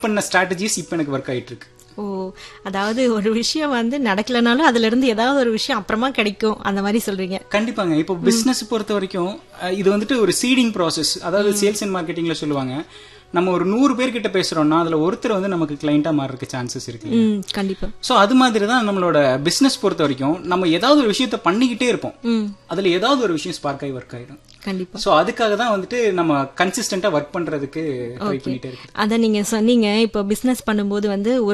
பண்ண ஸ்ட்ராட்டஜிஸ் இப்போ எனக்கு ஒர்க் ஆயிட்டு இருக்கு ஓ அதாவது ஒரு விஷயம் வந்து நடக்கலனாலும் அதுல இருந்து ஏதாவது ஒரு விஷயம் அப்புறமா கிடைக்கும் அந்த மாதிரி சொல்றீங்க கண்டிப்பாங்க இப்போ பிசினஸ் பொறுத்த வரைக்கும் அஹ், இது வந்துட்டு ஒரு சீடிங் ப்ராசஸ் அதாவது சேல்ஸ் அண்ட் மார்க்கெட்டிங்ல சொல்லுவாங்க நம்ம ஒரு நூறு பேர்கிட்ட பேசுறோம்னா அதுல ஒருத்தர் வந்து நமக்கு கிளைண்டா மாறதுக்கு சான்சஸ் இருக்கு ம் கண்டிப்பா சோ அது மாதிரி தான் நம்மளோட பிசினஸ் பொறுத்த வரைக்கும் நம்ம ஏதாவது ஒரு விஷயத்த பண்ணிக்கிட்டே இருப்போம் ம் அதுல ஏதாவது ஒரு விஷயம் ஸ்பார்க் ஆகி ஒர்க் ஆயிடும் கண்டிப்பா சோ அதுக்காக தான் வந்துட்டு நம்ம கன்சிஸ்டன்டா ஒர்க் பண்றதுக்கு ட்ரை பண்ணிட்டே இருக்கு அத நீங்க சொன்னீங்க இப்போ பிசினஸ் பண்ணும்போது வந்து